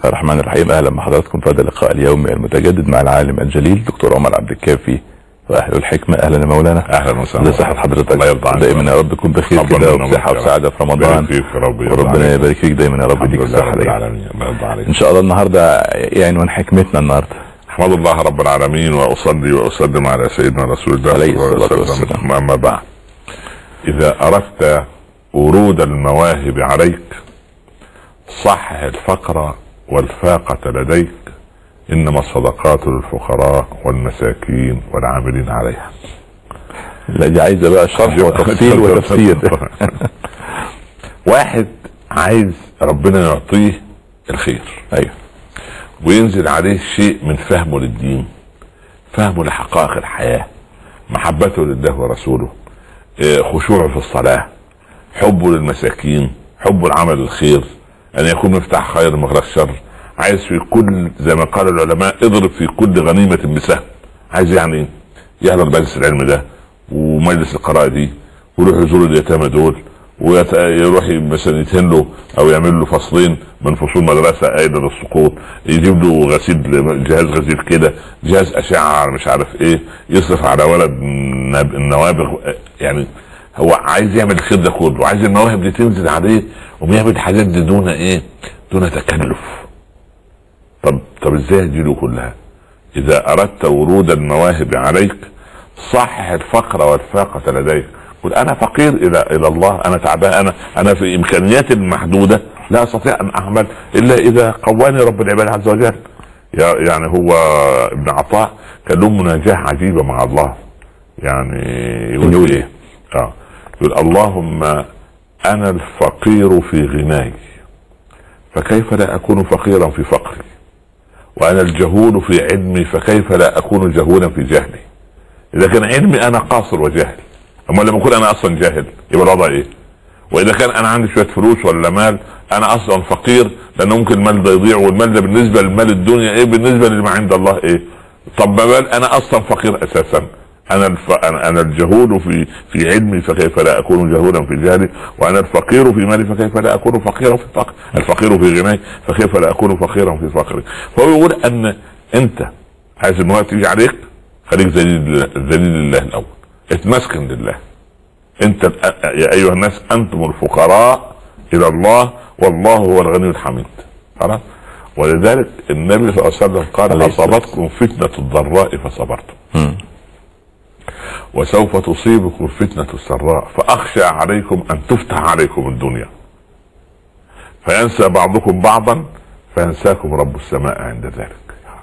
الرحمن الرحيم اهلا بحضراتكم في هذا اللقاء اليومي المتجدد مع العالم الجليل دكتور عمر عبد الكافي واهل الحكمه اهلا يا مولانا اهلا وسهلا ازي صحه حضرتك الله يرضى عنك دايما يا رب تكون بخير ربنا كده يرضى وبصحه عنك. وسعاده في رمضان بارك فيك يا رب يرضى وربنا عليك. يبارك فيك دايما يا رب الحمد يديك لله الصحه رب دايما العالمين الله يرضى عليك ان شاء الله النهارده يعني عنوان حكمتنا النهارده احمد الله رب العالمين واصلي واسلم على سيدنا رسول الله عليه صلى الله الصلاة عليه والسلام. وسلم اما بعد اذا اردت ورود المواهب عليك صحح الفقر والفاقة لديك انما الصدقات للفقراء والمساكين والعاملين عليها لا دي عايزه بقى شرح وتفصيل وتفسير واحد عايز ربنا يعطيه الخير ايوه وينزل عليه شيء من فهمه للدين فهمه لحقائق الحياة محبته لله ورسوله إيه، خشوعه في الصلاة حبه للمساكين حبه لعمل الخير أن يكون مفتاح خير مغرق شر عايز في كل زي ما قال العلماء اضرب في كل غنيمة بسهم عايز يعني ايه يحضر مجلس العلم ده ومجلس القراءة دي ويروح يزور اليتامى دول ويروح مثلا يتهن له او يعمل له فصلين من فصول مدرسه قايله للسقوط يجيب له غسيل جهاز غسيل كده جهاز اشعه مش عارف ايه يصرف على ولد ناب- النوابغ يعني هو عايز يعمل الخير ده كله وعايز المواهب دي تنزل عليه ويعمل الحاجات دي دون ايه؟ دون تكلف طب طب ازاي اديله كلها؟ اذا اردت ورود المواهب عليك صحح الفقر والفاقة لديك قل انا فقير الى الى الله انا تعبان انا انا في امكانياتي المحدودة لا استطيع ان اعمل الا اذا قواني رب العباد عز وجل يا- يعني هو ابن عطاء كان له مناجاة عجيبة مع الله يعني يقول يقول ايه؟ اه يقول اللهم انا الفقير في غناي فكيف لا اكون فقيرا في فقري وانا الجهول في علمي فكيف لا اكون جهولا في جهلي اذا كان علمي انا قاصر وجاهل اما لما اكون انا اصلا جاهل يبقى الوضع ايه واذا كان انا عندي شويه فلوس ولا مال انا اصلا فقير لان ممكن المال ده يضيع والمال ده بالنسبه لمال الدنيا ايه بالنسبه لما عند الله ايه طب ما بال انا اصلا فقير اساسا انا الف... انا أنا الجهول في في علمي فكيف لا اكون جهولا في جهلي وانا الفقير في مالي فكيف لا اكون فقيرا في فقري الفقير في غناي فكيف لا اكون فقيرا في فقري فهو يقول ان انت عايز المواد تيجي عليك خليك ذليل لله- ذليل لله الاول اتمسكن لله انت الأ- يا ايها الناس انتم الفقراء الى الله والله هو الغني الحميد خلاص ولذلك النبي صلى الله عليه وسلم قال عليه الصلاة اصابتكم فتنه الضراء فصبرتم مم. وسوف تصيبكم فتنة السراء فأخشى عليكم أن تفتح عليكم الدنيا فينسى بعضكم بعضا فينساكم رب السماء عند ذلك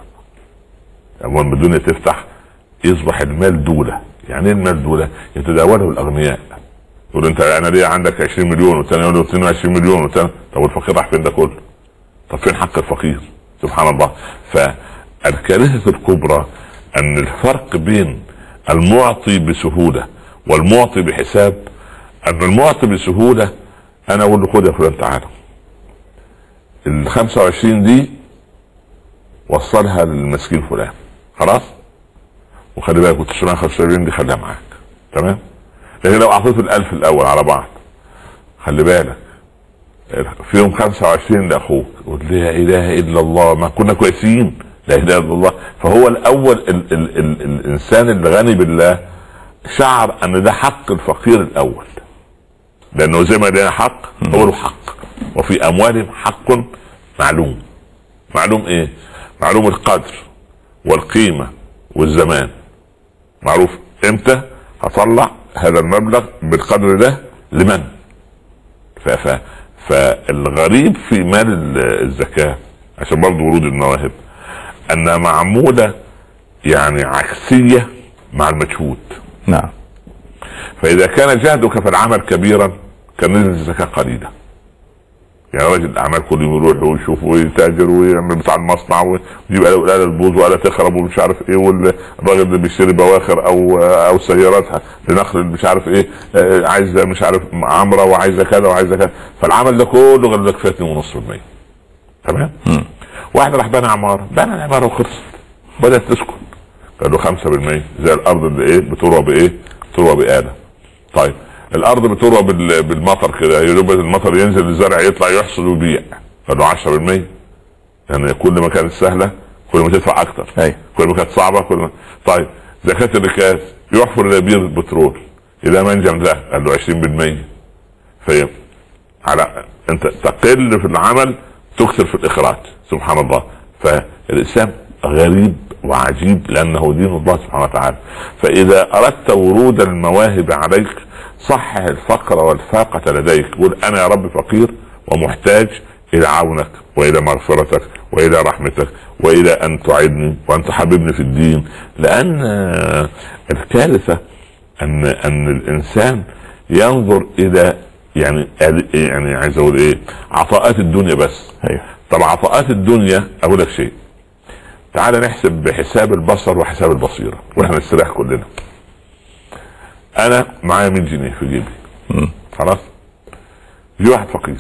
أول ما الدنيا تفتح يصبح المال دولة يعني ايه المال دولة يتداوله الأغنياء يقول انت انا ليه عندك 20 مليون والثاني يقول له 22 مليون والثاني طب والفقير راح فين ده كله؟ طب فين حق الفقير؟ سبحان الله فالكارثة الكبرى ان الفرق بين المعطي بسهولة والمعطي بحساب ان المعطي بسهولة انا اقول له خد يا فلان تعالى ال 25 دي وصلها للمسكين فلان خلاص وخلي بالك وال 975 دي خليها معاك تمام لكن لو اعطيته الالف الاول على بعض خلي بالك فيهم 25 لاخوك قول لا اله الا الله ما كنا كويسين لا اله الا الله فهو الاول ال ال ال الانسان الغني بالله شعر ان ده حق الفقير الاول لانه زي ما لنا حق هو له حق وفي اموالهم حق معلوم معلوم ايه معلوم القدر والقيمه والزمان معروف امتى هطلع هذا المبلغ بالقدر ده لمن ف ف فالغريب في مال ال- الزكاه عشان برضه ورود المواهب انها معموله يعني عكسيه مع المجهود نعم فاذا كان جهدك في العمل كبيرا كان نزل الزكاه قليله يعني راجل الاعمال كل يوم يروح ويشوف ويتاجر ويعمل بتاع المصنع ويجيب الاله تبوظ واله تخرب ومش عارف ايه والراجل اللي بيشتري بواخر او او سيارات لنقل مش عارف ايه آه، عايزه مش عارف عمره وعايزه كذا وعايزه كذا فالعمل ده كله غير لك فيها 2.5% تمام؟ مم. واحد راح بنى عماره بنى العماره وخلصت بدات تسكن قال له 5% زي الارض اللي ايه بتروى بايه؟ بتروى بآلة طيب الارض بتروى بال- بالمطر كده يا دوب المطر ينزل الزرع يطلع يحصد ويبيع قال له 10% يعني كل ما كانت سهله كل ما تدفع اكتر ايوه كل ما كانت صعبه كل ما طيب زكاه الركاز يحفر الى بير البترول الى منجم ذهب قال له 20% فاهم على انت تقل في العمل تكثر في الاخراج سبحان الله فالاسلام غريب وعجيب لانه دين الله سبحانه وتعالى فاذا اردت ورود المواهب عليك صحح الفقر والفاقة لديك قول انا يا رب فقير ومحتاج الى عونك والى مغفرتك والى رحمتك والى ان تعدني وان تحببني في الدين لان الكارثة ان ان الانسان ينظر الى يعني يعني عايز اقول ايه عطاءات الدنيا بس ايوه طب عطاءات الدنيا اقول لك شيء تعال نحسب بحساب البصر وحساب البصيره واحنا نستريح كلنا انا معايا 100 جنيه في جيبي مم. خلاص في واحد فقير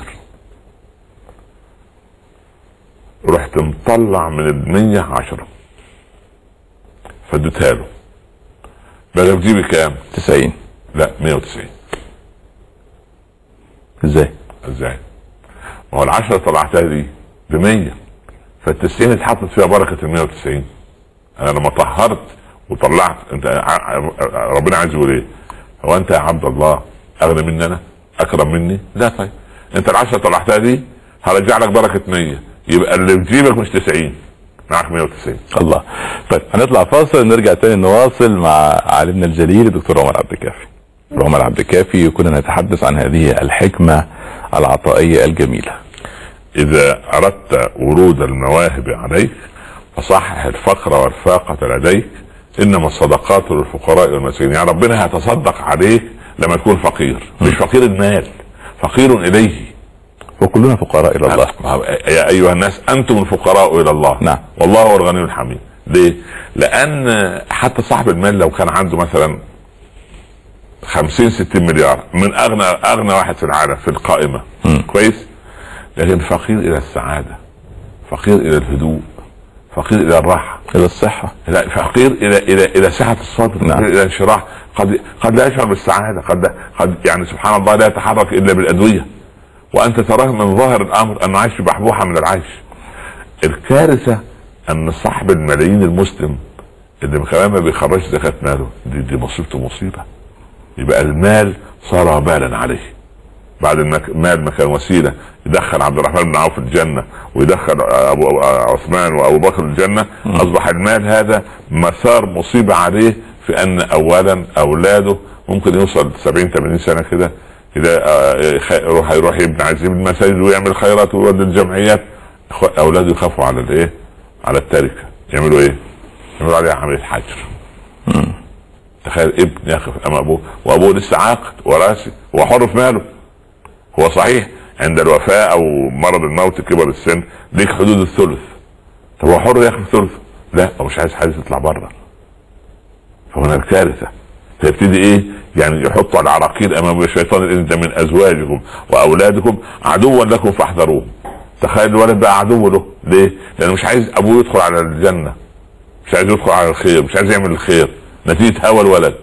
رحت مطلع من ال 100 10 فاديتها له بقى في جيبي كام؟ 90 لا 190 ازاي؟ ازاي؟ ما هو العشرة طلعتها دي ب 100 فال90 اتحطت فيها بركة ال 190 انا لما طهرت وطلعت انت ع- ع- ربنا عايز يقول ايه؟ هو انت يا عبد الله اغنى مني انا؟ اكرم مني؟ لا طيب انت العشرة طلعتها دي هرجع لك بركة 100 يبقى اللي في جيبك مش 90 معاك 190 الله طيب هنطلع فاصل نرجع تاني نواصل مع عالمنا الجليل الدكتور عمر عبد الكافي دكتور عمر عبد الكافي كنا نتحدث عن هذه الحكمة العطائية الجميلة إذا أردت ورود المواهب عليك فصحح الفقر والفاقة لديك إنما الصدقات للفقراء والمساكين يعني ربنا هيتصدق عليك لما تكون فقير مش فقير المال فقير إليه وكلنا فقراء إلى الله يا أيها الناس أنتم الفقراء إلى الله نعم. والله هو الغني الحميد ليه؟ لأن حتى صاحب المال لو كان عنده مثلا 50 60 مليار من أغنى أغنى واحد في العالم في القائمة مم. كويس لكن فقير الى السعاده فقير الى الهدوء فقير الى الراحه إلى الصحة لا فقير الى الى الى سعه الصدر نعم. فقير الى الانشراح قد قد لا يشعر بالسعاده قد لا قد يعني سبحان الله لا يتحرك الا بالادويه وانت تراه من ظاهر الامر انه عايش في بحبوحه من العيش الكارثه ان صاحب الملايين المسلم اللي كمان ما بيخرجش زكاه ماله دي, دي مصيبته مصيبه يبقى المال صار وبالا عليه بعد المك... المال ما كان وسيله يدخل عبد الرحمن بن عوف الجنه ويدخل ابو أبو- عثمان وابو بكر الجنه اصبح المال هذا مسار مصيبه عليه في ان اولا اولاده ممكن يوصل 70 80 سنه كده اذا آه، خ- يروح يروح يبني عايز يبني مساجد ويعمل خيرات ويودي الجمعيات إخوة- اولاده يخافوا على الايه؟ على التركه يعملوا ايه؟ يعملوا عليها عمليه حجر تخيل ابن يقف امام ابوه وابوه لسه عاقد وراسي هو حر في ماله هو صحيح عند الوفاة او مرض الموت كبر السن ليك حدود الثلث طب هو حر ياخد ثلث لا هو مش عايز حد يطلع بره فهنا الكارثة فيبتدي ايه يعني يحطوا العراقيل امام الشيطان الانس ده من ازواجكم واولادكم عدوا لكم فاحذروه تخيل الولد بقى عدو له ليه؟ لانه مش عايز ابوه يدخل على الجنه مش عايز يدخل على الخير مش عايز يعمل الخير نتيجه هوى الولد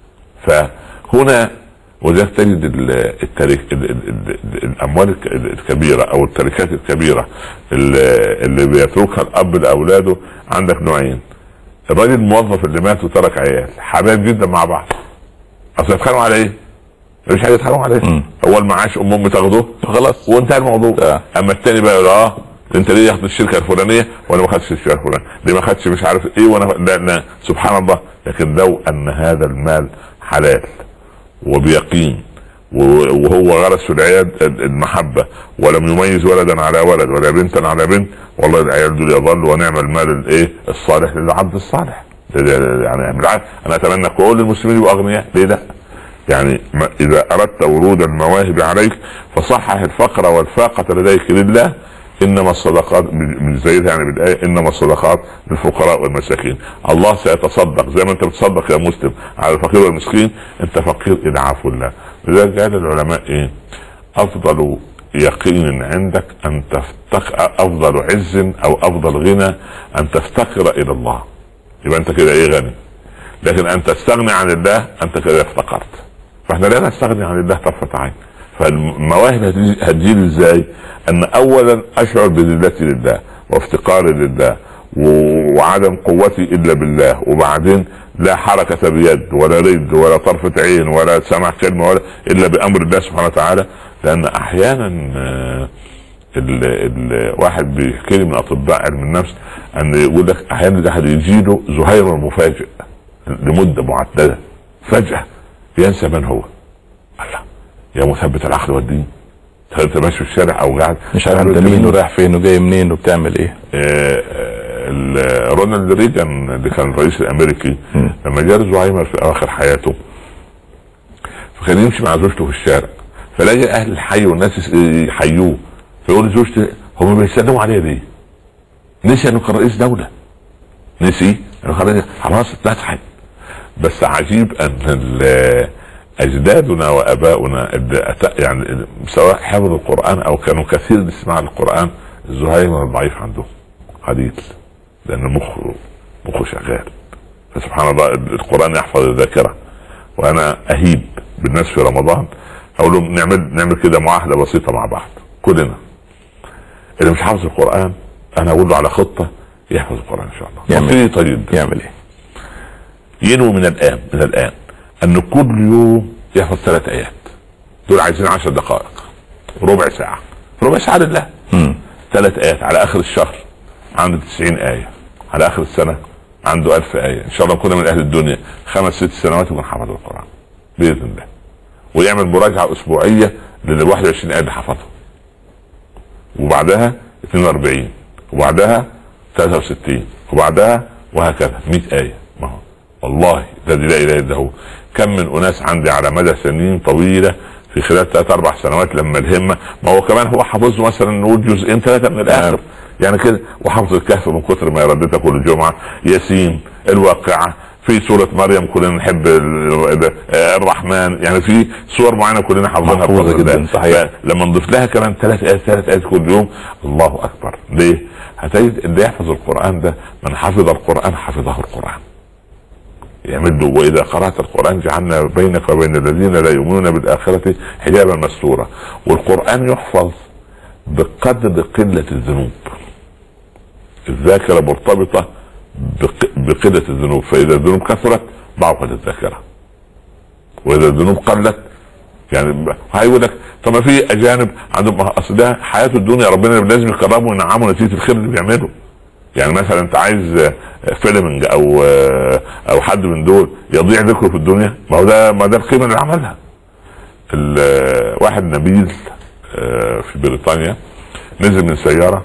فهنا ولذلك تجد ال- التاريخ ال- ال- ال- الاموال الك- الكبيره او التركات الكبيره اللي, اللي بيتركها الاب لاولاده عندك نوعين الراجل الموظف اللي مات وترك عيال حبايب جدا مع بعض اصل يتخانقوا على ايه؟ مفيش حاجه يتخانقوا عليه مم. هو المعاش ام امي تاخده خلاص وانتهى الموضوع آه. اما التاني بقى يقول اه انت ليه ياخد الشركه الفلانيه وانا ما خدتش الشركه الفلانيه ليه ما خدتش مش عارف ايه وانا لا لا سبحان الله لكن لو ان هذا المال حلال وبيقين و- وهو غرس في العيال المحبه ولم يميز ولدا على ولد ولا بنتا على بنت والله العيال دول يظل ونعم المال الايه الصالح للعبد الصالح يعني بالعكس انا اتمنى كل المسلمين يبقوا اغنياء ليه لا؟ يعني ما اذا اردت ورود المواهب عليك فصحح الفقر والفاقه لديك لله انما الصدقات من زي يعني بالايه انما الصدقات للفقراء والمساكين الله سيتصدق زي ما انت بتصدق يا مسلم على الفقير والمسكين انت فقير الى عفو الله لذلك قال العلماء ايه افضل يقين عندك ان تفتق افضل عز او افضل غنى ان تفتقر الى الله يبقى انت كده ايه غني لكن ان تستغني عن الله انت كده افتقرت فاحنا لا نستغني عن الله طرفة عين فالمواهب هتجي- هتجيلي ازاي؟ ان اولا اشعر بذلتي لله، وافتقاري لله و- وعدم قوتي الا بالله وبعدين لا حركة بيد ولا رجل ولا طرفة عين ولا سمع كلمة ولا الا بامر الله سبحانه وتعالى لان احيانا آه، ال ال واحد بيحكي لي من اطباء علم النفس ان يقول لك احيانا ده يجي له زهير مفاجئ لمده معدده فجاه ينسى من هو الله يا مثبت العقل والدين انت ماشي في الشارع او قاعد مش عارف انت مين ورايح فين وجاي منين وبتعمل ايه آه، آه، ال- رونالد ريجان اللي كان الرئيس الامريكي مم. لما جاء زهايمر في اواخر حياته فكان يمشي مع زوجته في الشارع فلاقي اهل الحي والناس يس- يحيوه فيقول لزوجته هم بيسلموا عليه ليه؟ نسي انه كان رئيس دوله نسي انه كان رئيس- خلاص اتنسحت بس عجيب ان ال- اجدادنا واباؤنا اللي أت- يعني سواء حفظوا القران او كانوا كثير الاستماع للقران الزهايمر ضعيف عندهم قليل لان مخه مخه شغال فسبحان الله القران يحفظ الذاكره وانا اهيب بالناس في رمضان اقول لهم نعمل نعمل كده معاهده بسيطه مع بعض كلنا اللي مش حافظ القران انا اقول له على خطه يحفظ القران ان شاء الله يعمل. بسيطه جدا يعمل ايه ينوي من الان من الان ان كل يوم يحفظ ثلاث ايات دول عايزين عشر دقائق ربع ساعه ربع ساعه لله مم. ثلاث ايات على اخر الشهر عنده 90 ايه على اخر السنه عنده ألف آية إن شاء الله نكون من أهل الدنيا خمس ست سنوات يكون حفظ القرآن بإذن الله ويعمل مراجعة أسبوعية لل 21 آية اللي حفظها وبعدها 42 وبعدها 63 وبعدها وهكذا 100 آية ما هو والله الذي لا اله الا هو كم من اناس عندي على مدى سنين طويله في خلال ثلاث اربع سنوات لما الهمه ما هو كمان هو حافظ له مثلا نقول جزئين ثلاثه من الاخر يعني كده وحافظ الكهف من كثر ما يرددها كل جمعه ياسين الواقعه في سورة مريم كلنا نحب ال- ال- الرحمن يعني في صور معينة كلنا حافظينها محفوظة بفضل الله. جدا، صحيح. لما نضيف لها كمان ثلاث آيات ثلاث آيات كل يوم الله أكبر ليه؟ هتجد اللي يحفظ القرآن ده من حفظ القرآن حفظه القرآن يعمل له واذا قرات القران جعلنا بينك وبين الذين لا يؤمنون بالاخره حجابا مستورا والقران يحفظ بقدر قله الذنوب الذاكره مرتبطه بق- بقله الذنوب فاذا الذنوب كثرت ضعفت الذاكره واذا الذنوب قلت يعني هيقول لك طب ما في اجانب عندهم اصل ده حياه الدنيا ربنا لازم يكرمه وينعمه نتيجه الخير اللي بيعمله يعني مثلا انت عايز فيلمنج او او حد من دول يضيع ذكره في الدنيا ما هو ده ما ده القيمه اللي عملها ال- واحد نبيل آه، في بريطانيا نزل من سياره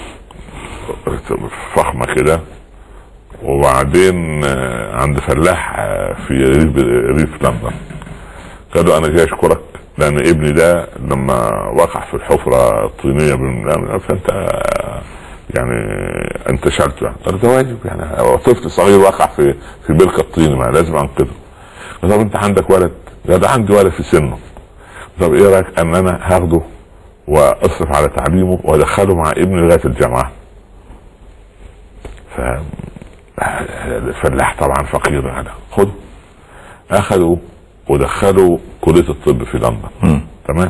فخمه كده وبعدين آه، عند فلاح آه، في ريف ريف لندن قال له انا جاي اشكرك لان ابني ده لما وقع في الحفره الطينيه بال- فانت آه، يعني انتشلته يعني قال له ده واجب يعني هو طفل صغير وقع في في بركه الطين ما لازم انقذه قال طب انت عندك ولد قال ده عندي ولد في سنه طب ايه رايك ان انا هاخده واصرف على تعليمه وادخله مع ابني لغايه الجامعه ف الفلاح طبعا فقير هذا خده اخذوا ودخلوا كليه الطب في لندن مم. تمام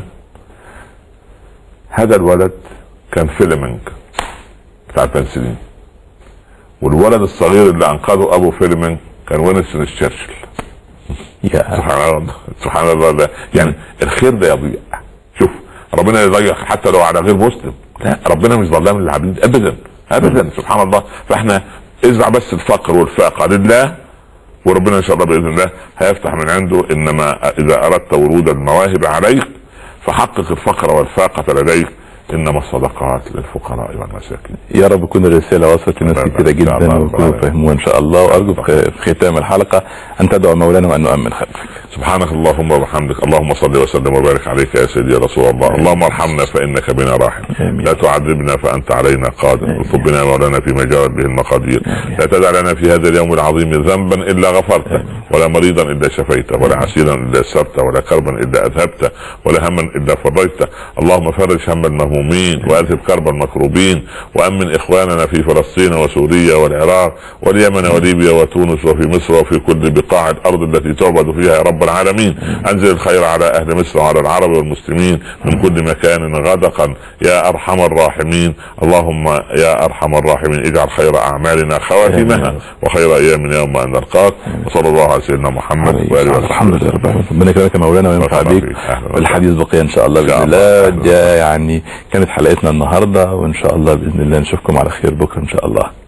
هذا الولد كان فيلمنج بتاع البنسلين والولد الصغير اللي انقذه ابو فيلمنج كان وينستون تشرشل يا سبحان الله سبحان الله ده يعني الخير ده يضيع شوف ربنا يضيع حتى لو على غير مسلم لا ربنا مش ظلام للعبيد ابدا ابدا سبحان الله فاحنا ازرع بس الفقر والفاقه لله وربنا ان شاء الله باذن الله هيفتح من عنده انما اذا اردت ورود المواهب عليك فحقق الفقر والفاقه لديك انما الصدقات للفقراء والمساكين يا رب تكون الرسالة وصلت لناس رب كتيرة إن شاء جدا الله. ويكونوا فهموها إن شاء الله وأرجو في في ختام الحلقة أن تدعو مولانا وأن نؤمن خلفك سبحانك اللهم وبحمدك اللهم صل وسلم وبارك عليك يا سيدي يا رسول الله اللهم ارحمنا فانك بنا راحم آمين. لا تعذبنا فانت علينا قادر آمين. اطلب بنا مولانا فيما جرت به المقادير آمين. لا تدع لنا في هذا اليوم العظيم ذنبا الا غفرته ولا مريضا الا شفيته ولا عسيرا الا يسرته ولا كربا الا اذهبته ولا هما الا فرجته اللهم فرج هم المهمومين واذهب كرب المكروبين وامن اخواننا في فلسطين وسوريا والعراق واليمن وليبيا وتونس وفي مصر وفي كل بقاع الارض التي تعبد فيها يا رب العالمين انزل الخير على اهل مصر وعلى العرب والمسلمين من كل مكان غدقا يا ارحم الراحمين اللهم يا ارحم الراحمين اجعل خير اعمالنا خواتمها وخير ايامنا يوم ان نلقاك وصلى الله على سيدنا محمد واله وصحبه الحمد لله رب العالمين ربنا يكرمك يا مولانا وينفع مرحبا بيك بك. أهلا وسهلا. والحديث بقيه ان شاء الله إن شاء باذن الله. الله أهلا ده يعني كانت حلقتنا النهارده وان شاء الله باذن الله نشوفكم على خير بكره ان شاء الله